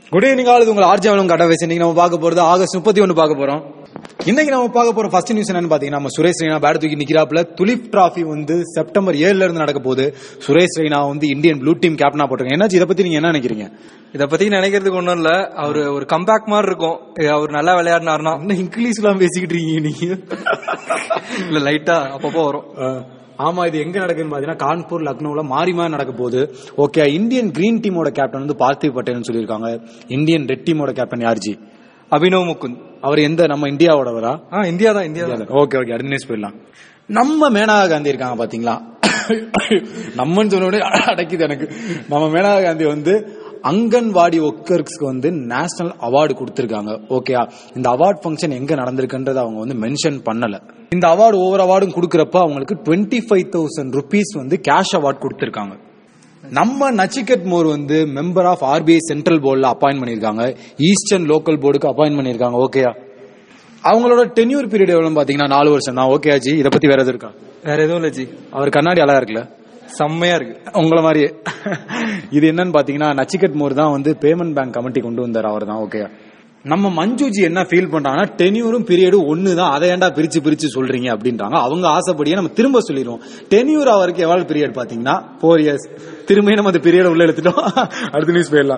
Good evening ஆளுது உங்கள் ஆர்ஜியாவலும் கட்ட வச்சு இன்னைக்கு நம்ம பார்க்க போறது ஆகஸ்ட் முப்பத்தி ஒன்று பார்க்க போறோம் இன்னைக்கு நம்ம பார்க்க போற ஃபர்ஸ்ட் நியூஸ் என்னன்னு பாத்தீங்கன்னா நம்ம சுரேஷ் ரெய்னா பேட் தூக்கி நிக்கிறாப்ல துலிப் டிராஃபி வந்து செப்டம்பர் ஏழுல இருந்து நடக்க போகுது சுரேஷ் ரெய்னா வந்து இந்தியன் ப்ளூ டீம் கேப்டனா போட்டிருக்காங்க என்னாச்சு இதை பத்தி நீங்க என்ன நினைக்கிறீங்க இத பத்தி நினைக்கிறதுக்கு ஒண்ணும் இல்ல அவரு ஒரு கம்பேக் மாதிரி இருக்கும் இது அவர் நல்லா விளையாடினாருன்னா என்ன இங்கிலீஷ்லாம் பேசிக்கிட்டு இருக்கீங்க நீங்க இல்ல லைட்டா அப்பப்போ வரும் அஹ், ஆமா இது எங்க நடக்குதுன்னு பாத்தீங்கன்னா கான்பூர் லக்னோல மாறி மாறி நடக்க போகுது ஓகே இந்தியன் கிரீன் டீமோட கேப்டன் வந்து பார்த்திவ் பட்டேல்னு சொல்லியிருக்காங்க இந்தியன் ரெட் டீமோட கேப்டன் யார்ஜி அபினவ் முகுந்த் அவர் எந்த நம்ம இந்தியாவோடவரா ஆ இந்தியா தான் இந்தியா தான் ஓகே ஓகே அடுத்த நியூஸ் போயிடலாம் நம்ம மேனகா காந்தி இருக்காங்க பாத்தீங்களா நம்மன்னு சொன்ன உடனே அடைக்குது எனக்கு நம்ம மேனகா காந்தி வந்து அங்கன்வாடி ஒர்க்கர்ஸ்க்கு வந்து நேஷனல் அவார்டு கொடுத்திருக்காங்க ஓகேயா இந்த அவார்ட் ஃபங்க்ஷன் எங்க நடந்திருக்குன்றத அவங்க வந்து மென்ஷன் பண்ணல இந்த அவார்டு ஒவ்வொரு அவார்டும் கொடுக்கறப்ப அவங்களுக்கு டுவெண்ட்டி ஃபைவ் தௌசண்ட் ருபீஸ் வந்து கேஷ் அவார்ட் கொடுத்திருக்காங்க நம்ம நச்சிகட் மோர் வந்து மெம்பர் ஆஃப் ஆர்பிஐ சென்ட்ரல் போர்டில் அப்பாயின்ட் பண்ணிருக்காங்க ஈஸ்டர்ன் லோக்கல் போர்டுக்கு அப்பாயின்ட் பண்ணிருக்காங்க ஓகேயா அவங்களோட டென்யூர் பீரியட் எவ்வளவு பாத்தீங்கன்னா நாலு வருஷம் தான் ஓகே ஆச்சு இதை பத்தி வேற எதுவும் இருக்கா வேற எதுவும் இல்ல ஜி அவர் கண்ணாடி அழகா இருக்குல்ல செம்மையா இருக்கு உங்கள மாதிரியே இது என்னன்னு பாத்தீங்கன்னா நச்சிகட் மோர் தான் வந்து பேமெண்ட் பேங்க் கமிட்டி கொண்டு வந்தார் அவர் தான் ஓகே நம்ம மஞ்சுஜி என்ன ஃபீல் பண்றாங்கன்னா டென்யூரும் பீரியடும் ஒன்னு தான் அதை ஏன்டா பிரிச்சு பிரிச்சு சொல்றீங்க அப்படின்றாங்க அவங்க ஆசைப்படியே நம்ம திரும்ப சொல்லிடுவோம் டென்யூர் அவருக்கு எவ்வளவு பீரியட் பாத்தீங்கன்னா ஃபோர் இயர்ஸ் திரும்பியும் நம்ம அந்த பீரியட் உள்ள எடுத்துட்டோம் அடுத்த நியூஸ் போயிடலாம்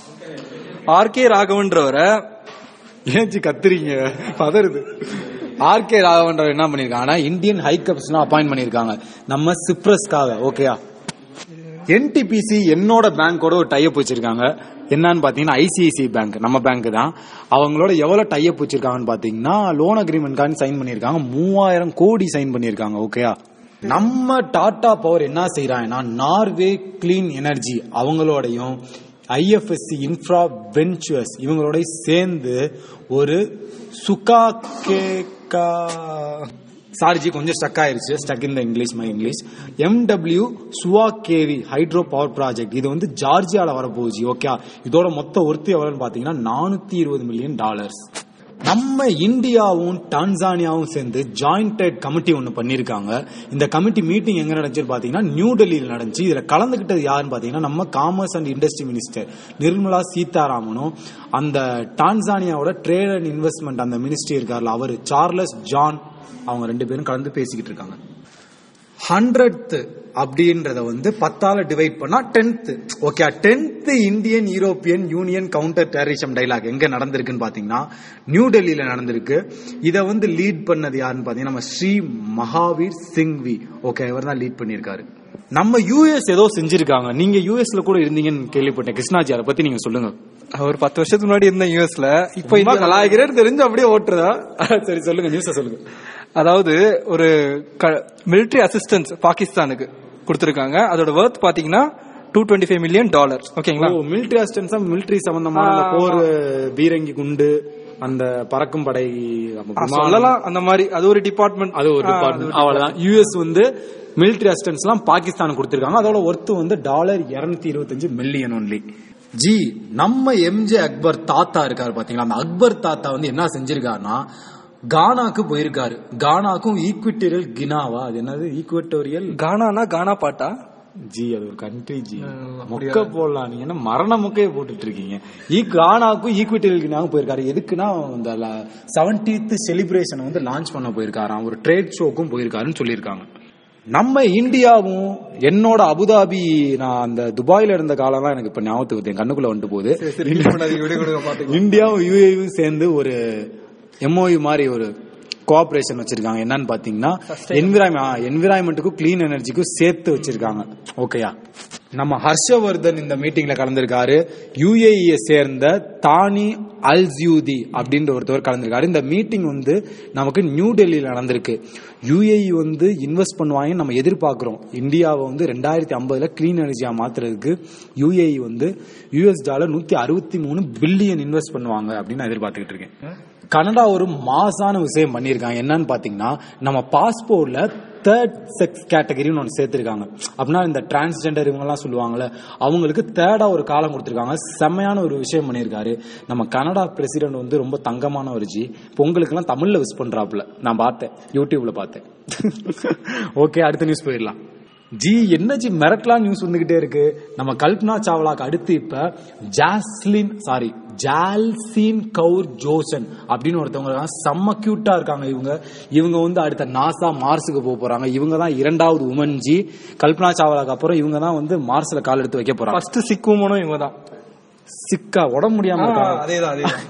ஆர் கே ராகவன்றவரை ஏஞ்சி கத்துறீங்க பதறுது ஆர்கே ராகவன்றவர் என்ன பண்ணிருக்காங்கன்னா இந்தியன் ஹை கப்ஸ் அப்பாயிண்ட் பண்ணிருக்காங்க நம்ம சிப்ரஸ்க்காக ஓகேயா என்டிபிசி என்னோட பேங்கோட ஒரு டைப் வச்சிருக்காங்க என்னன்னு பாத்தீங்கன்னா ஐசிஐசி பேங்க் நம்ம பேங்க் தான் அவங்களோட எவ்வளவு டைப் வச்சிருக்காங்கன்னு பாத்தீங்கன்னா லோன் அக்ரிமெண்ட் சைன் பண்ணிருக்காங்க மூவாயிரம் கோடி சைன் பண்ணிருக்காங்க ஓகேயா நம்ம டாடா பவர் என்ன செய்யறாங்கன்னா நார்வே கிளீன் எனர்ஜி அவங்களோடையும் ஐஎஃப்எஸ்சி இன்ஃப்ரா வென்ச்சுவர்ஸ் இவங்களோட சேர்ந்து ஒரு சுகா கேக்கா சாரிஜி கொஞ்சம் ஸ்டக் ஆயிருச்சு ஸ்டக் இந்த இங்கிலீஷ் மை இங்கிலீஷ் எம்டபிள்யூ சுவா கேவி ஹைட்ரோ பவர் ப்ராஜெக்ட் இது வந்து ஜார்ஜியால வரப்போகுது ஓகே இதோட மொத்த ஒர்த்து எவ்வளவுன்னு பாத்தீங்கன்னா நானூத்தி இருபது மில்லியன் டாலர்ஸ் நம்ம இந்தியாவும் டான்சானியாவும் சேர்ந்து ஜாயிண்டட் கமிட்டி ஒன்னு பண்ணிருக்காங்க இந்த கமிட்டி மீட்டிங் எங்க நடந்துச்சு பாத்தீங்கன்னா நியூ டெல்லியில் நடந்துச்சு இதுல கலந்துகிட்டது யாருன்னு பாத்தீங்கன்னா நம்ம commerce and industry minister Nirmala சீதாராமனும் அந்த டான்சானியாவோட ட்ரேட் அண்ட் இன்வெஸ்ட்மெண்ட் அந்த மினிஸ்ட்ரி இருக்கார்ல அவரு சார்லஸ் ஜான் அவங்க ரெண்டு பேரும் கலந்து பேசிக்கிட்டு இருக்காங்க ஹண்ட்ரட் அப்படின்றத வந்து பத்தால டிவைட் பண்ணா tenth okay tenth Indian European Union counter terrorism dialogue எங்க நடந்திருக்குன்னு பாத்தீங்கன்னா நியூ டெல்லியில நடந்திருக்கு இத வந்து லீட் பண்ணது யாருன்னு பாத்தீங்கன்னா நம்ம ஸ்ரீ மகாவீர் சிங்வி ஓகே இவர் தான் லீட் பண்ணிருக்காரு நம்ம யூஎஸ் ஏதோ செஞ்சிருக்காங்க நீங்க யூஎஸ்ல கூட இருந்தீங்கன்னு கேள்விப்பட்டேன் கிருஷ்ணாஜி அதை பத்தி நீங்க சொல்லுங்க அவர் பத்து வருஷத்துக்கு முன்னாடி இருந்த யூஎஸ்ல இப்ப இப்ப இந்த கலாய்கிறேன்னு தெரிஞ்சு அப்படியே ஓட்டுறதா சரி சொல்லுங்க நியூஸ சொல்லுங்க அதாவது ஒரு மிலிட்டரி அசிஸ்டன்ஸ் பாகிஸ்தானுக்கு கொடுத்திருக்காங்க அதோட வர்த் பாத்தீங்கன்னா two twenty five million dollar ஓகேங்களா ஓ மிலிட்டரி அசிஸ்டன்ஸ் மிலிட்டரி சம்பந்தமான அந்த போர் பீரங்கி குண்டு அந்த பறக்கும் படை நம்ம ஆ, விமானம், சொல்லலாம் அந்த மாதிரி அது ஒரு டிபார்ட்மெண்ட் அது ஒரு டிபார்ட்மெண்ட் அவ்வளவுதான் யூஎஸ் வந்து மிலிட்டரி அசிஸ்டன்ஸ் எல்லாம் பாகிஸ்தான் கொடுத்திருக்காங்க அதோட ஒர்த்து வந்து டாலர் இருநூத்தி இருபத்தஞ்சு மில்லியன் ஒன்லி ஜி நம்ம எம்ஜே அக்பர் தாத்தா இருக்காரு பாத்தீங்களா அந்த அக்பர் தாத்தா வந்து என்ன செஞ்சிருக்காருன்னா கானாக்கு போயிருக்காரு கானாக்கும் ஈக்விட்டோரியல் கினாவா அது என்னது ஈக்வட்டோரியல் கானானா கானா பாட்டா ஜி அது ஒரு கண்ட்ரி ஜி மொக்க போடலாம் நீங்க என்ன மரண மொக்கையை போட்டுட்டு இருக்கீங்க ஈ கானாக்கும் ஈக்விட்டல் கினாவும் போயிருக்காரு எதுக்குன்னா இந்த செவன்டீத் செலிப்ரேஷன் வந்து லான்ச் பண்ண போயிருக்காராம் ஒரு ட்ரேட் ஷோக்கும் போயிருக்காருன்னு சொல்லியிருக்காங்க நம்ம இந்தியாவும் என்னோட அபுதாபி நான் அந்த துபாயில இருந்த காலம்லாம் எனக்கு இப்ப ஞாபகத்துக்கு வருது, என் கண்ணுக்குள்ள வந்துட்டு போகுது இந்தியாவும் யூஏவும் சேர்ந்து ஒரு எம்ஓயு மாதிரி ஒரு கோஆபரேஷன் வச்சிருக்காங்க என்னன்னு பாத்தீங்கன்னா என்விரான்மெண்ட் என்விரான்மெண்ட்டுக்கும் கிளீன் எனர்ஜிக்கும் சேர்த்து வச்சிருக்காங்க ஓகேயா நம்ம ஹர்ஷவர்தன் இந்த மீட்டிங்ல கலந்திருக்காரு யுஏஇ சேர்ந்த தானி அல்ஜியூதி அப்படின்ற ஒருத்தவர் கலந்திருக்காரு இந்த மீட்டிங் வந்து நமக்கு நியூ டெல்லியில நடந்திருக்கு யுஏஇ வந்து இன்வெஸ்ட் பண்ணுவாங்கன்னு நம்ம எதிர்பார்க்கிறோம் இந்தியாவை வந்து ரெண்டாயிரத்தி ஐம்பதுல கிளீன் எனர்ஜியா மாத்துறதுக்கு யுஏஇ வந்து யுஎஸ் டாலர் நூத்தி அறுபத்தி மூணு பில்லியன் இன்வெஸ்ட் பண்ணுவாங்க அப்படின்னு நான் எதிர்பார்த்துக்கிட்டு இருக்கேன் கனடா ஒரு மாசான விஷயம் பண்ணியிருக்காங்க என்னன்னு பாத்தீங்கன்னா நம்ம பாஸ்போர்ட்ல தேர்ட் செக்ஸ் கேட்டகரின்னு ஒன்று சேர்த்திருக்காங்க அப்படின்னா இந்த டிரான்ஸ்ஜெண்டர் இவங்கெல்லாம் சொல்லுவாங்கல்ல அவங்களுக்கு தேர்டா ஒரு காலம் கொடுத்துருக்காங்க செம்மையான ஒரு விஷயம் பண்ணியிருக்காரு நம்ம கனடா பிரசிடென்ட் வந்து ரொம்ப தங்கமான ஒரு ஜி இப்போ உங்களுக்கெல்லாம் தமிழ்ல விஷ் பண்றாப்புல நான் பார்த்தேன் யூடியூப்ல பார்த்தேன் ஓகே அடுத்த நியூஸ் போயிடலாம் ஜி என்ன ஜி மிரட்டலாம் நியூஸ் வந்துகிட்டே இருக்கு நம்ம கல்பனா சாவ்லாக்கு அடுத்து இப்ப ஜாஸ்லின் சாரி ஜால்சின் கவுர் ஜோசன் அப்படின்னு ஒருத்தவங்க இருக்காங்க. செம்ம கியூட்டா இருக்காங்க இவங்க இவங்க வந்து அடுத்த நாசா மார்ஸுக்கு போக போறாங்க இவங்க தான் இரண்டாவது உமன் ஜி கல்பனா சாவ்லாக்கு அப்புறம் இவங்க தான் வந்து மார்ஸ்ல கால் எடுத்து வைக்க போறாங்க ஃபர்ஸ்ட் சிக்குமனும் இவங்க தான் சிக்கா உடம்பு முடியாம இருக்காங்க அதேதான் அதேதான்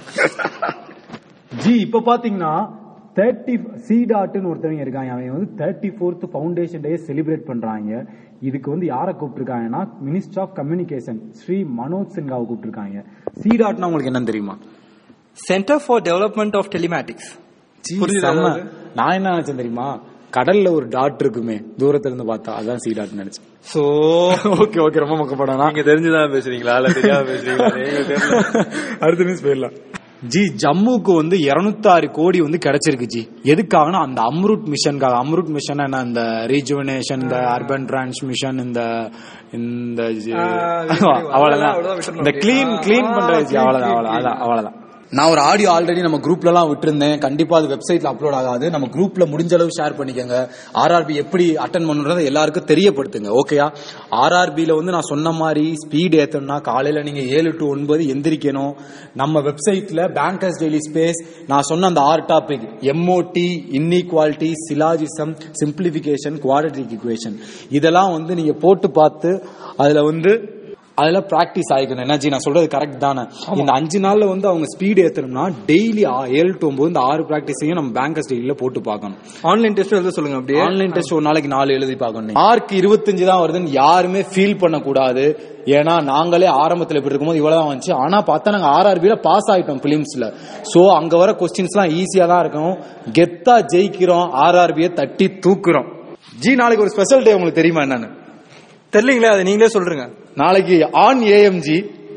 ஜி இப்ப பாத்தீங்கன்னா தேர்ட்டி சி டாட்னு ஒருத்தவங்க இருக்காங்க அவங்க வந்து thirty fourth foundation day celebrate பண்றாங்க இதுக்கு வந்து யாரை கூப்பிட்டுருக்காங்கன்னா minister of communication Shri Manoj சின்ஹாவை கூப்பிட்டுருக்காங்க சி டாட்னா உங்களுக்கு என்னன்னு தெரியுமா centre for development of telematics ji, புரியுதா செம்ம. அதாவது? நான் என்ன நினைச்சேன் தெரியுமா கடல்ல ஒரு டாட் இருக்குமே தூரத்துல இருந்து பார்த்தா அதான் சி டாட் நினைச்சேன் சோ ஓகே ஓகே ரொம்ப மக்கப்படா நீங்க தெரிஞ்சுதான் பேசுறீங்களா இல்ல தெரியாம பேசுறீங்களா நீங்க தெரியல அடுத்த நியூஸ் போயிடலாம் ஜி ஜம்முக்கு வந்து 206 கோடி வந்து கிடைச்சிருக்கு ஜி எதுக்காகனா அந்த அம்ருட் மிஷனுக்காக அம்ருட் மிஷன் என்ன இந்த ரீஜுவனேஷன் இந்த அர்பன் டிரான்ஸ்மிஷன் இந்த இந்த ஜி- ஆ, விட்டுருங்க. அவ்வளவுதான் அவ்வளவுதான் விட்டுறணும் இந்த அப்படியே. கிளீன் ஆ, கிளீன் ஆ, பண்றது ஜி clean, அவ்வளவுதான் clean, அவ்வளவுதான் clean. அதான், அவ்வளவுதான் நான் ஒரு ஆடியோ ஆல்ரெடி நம்ம குரூப்ல எல்லாம் விட்டுருந்தேன் கண்டிப்பா அது வெப்சைட்ல அப்லோட் ஆகாது நம்ம குரூப்ல முடிஞ்ச அளவு ஷேர் பண்ணிக்கோங்க ஆர்ஆர்பி எப்படி அட்டன் பண்ணுறதை எல்லாருக்கும் தெரியப்படுத்துங்க ஓகேயா ஆர்ஆர்பில வந்து நான் சொன்ன மாதிரி ஸ்பீட் ஏத்தணும்னா காலையில நீங்க ஏழு டு ஒன்பது எந்திரிக்கணும் நம்ம வெப்சைட்ல பேங்கர்ஸ் டெய்லி ஸ்பேஸ் நான் சொன்ன அந்த ஆறு topic MOD inequality syllogism simplification quadratic equation இதெல்லாம் வந்து நீங்க போட்டு பார்த்து அதுல வந்து அதெல்லாம் பிராக்டிஸ் ஆயிக்கணும் என்னாச்சு நான் சொல்றது கரெக்ட் தானே இந்த அஞ்சு நாள்ல வந்து அவங்க ஸ்பீட் ஏத்தணும்னா டெய்லி ஏழு டு ஒன்பது இந்த ஆறு பிராக்டிஸையும் நம்ம பேங்கர்ஸ் டெய்லியில போட்டு பார்க்கணும் ஆன்லைன் டெஸ்ட் எழுத சொல்லுங்க அப்படியே ஆன்லைன் டெஸ்ட் ஒரு நாளைக்கு நாலு எழுதி பார்க்கணும் மார்க் இருபத்தஞ்சு தான் வருதுன்னு யாருமே ஃபீல் பண்ணக்கூடாது ஏன்னா நாங்களே ஆரம்பத்துல இப்படி இருக்கும்போது இவ்வளவுதான் வந்துச்சு ஆனா பார்த்தா நாங்க ஆர்ஆர்பில பாஸ் ஆயிட்டோம் பிலிம்ஸ்ல சோ அங்க வர கொஸ்டின்ஸ் எல்லாம் ஈஸியா தான் இருக்கும் கெத்தா ஜெயிக்கிறோம் ஆர்ஆர்பியை தட்டி தூக்குறோம் ஜி நாளைக்கு ஒரு ஸ்பெஷல் டே உங்களுக்கு தெரியுமா என்னன்னு தெரியலீங்களே அதை நீங்களே சொல்றீங்க நாளைக்கு ஆன் ஏஎம்ஜி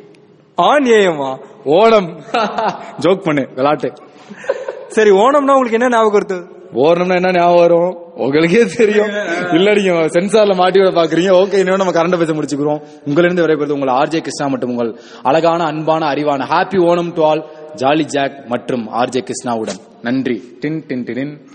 ஆன் ஏஎம்மா ஓணம் ஜோக் பண்ணு விளாட்டு சரி ஓணம்னா உங்களுக்கு என்ன ஞாபகம் வருது ஓடணும்னா என்ன ஞாபகம் வரும் உங்களுக்கே தெரியும் இல்ல நீங்க சென்சார்ல மாட்டி விட பாக்குறீங்க ஓகே இன்னும் நம்ம கரண்ட் பேச முடிச்சுக்கிறோம் உங்களிருந்து விடைபெறுது உங்கள் ஆர்ஜே கிருஷ்ணா மற்றும் உங்கள் அழகான அன்பான அறிவான happy Onam to all Jolly Jack மற்றும் ஆர்ஜே கிருஷ்ணாவுடன் நன்றி டின் டின் டின்